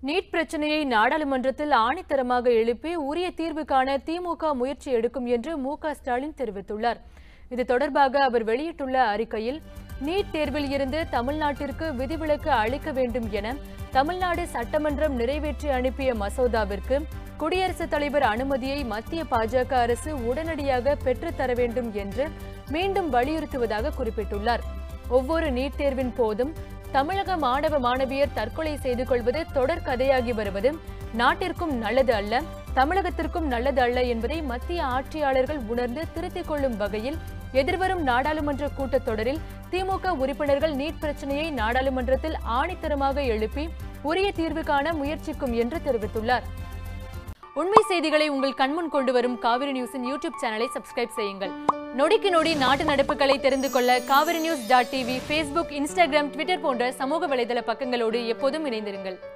NEET பிரச்சனையை நாடாளுமன்றத்தில் ஆணித்தரமாக எழுப்பி உரிய தீர்வு காண திமுக முயற்சி எடுக்கும் என்று மு க ஸ்டாலின் தெரிவித்துள்ளார் இது தொடர்பாக அவர் வெளியிட்டுள்ள அறிக்கையில் நீட் தேர்வில் இருந்து தமிழ்நாட்டிற்கு விதிவிலக்கு அளிக்க வேண்டும் என தமிழ்நாடு சட்டமன்றம் நிறைவேற்றி அனுப்பிய மசோதாவிற்கு குடியரசுத் தலைவர் அனுமதியை மத்திய பாஜக அரசு உடனடியாக பெற்றுத்தர வேண்டும் என்று மீண்டும் வலியுறுத்துவதாக குறிப்பிட்டுள்ளார் ஒவ்வொரு நீட் தேர்வின் போதும் தமிழக மாணவ மாணவியர் தற்கொலை செய்து கொள்வது தொடர் கதையாகி வருவது நாட்டிற்கும் நல்லது அல்ல தமிழகத்திற்கும் நல்லது அல்ல என்பதை மத்திய ஆட்சியாளர்கள் உணர்ந்து திருத்திக் கொள்ளும் வகையில் எதிர்வரும் நாடாளுமன்ற கூட்டத்தொடரில் திமுக உறுப்பினர்கள் நீட் பிரச்சனையை நாடாளுமன்றத்தில் ஆணித்தரமாக எழுப்பி உரிய தீர்வு காண முயற்சிக்கும் என்று தெரிவித்துள்ளார் உண்மை செய்திகளை உங்கள் கண்முன் கொண்டு வரும் காவிரி நியூஸின் யூடியூப் சேனலை சப்ஸ்கிரைப் செய்யுங்கள் நொடிக்கு நொடி நாட்டு நடப்புகளை தெரிந்து கொள்ள Kaveri news dot TV Facebook Instagram Twitter போன்ற சமூக வலைதள பக்கங்களோடு எப்போதும் இணைந்திருங்கள்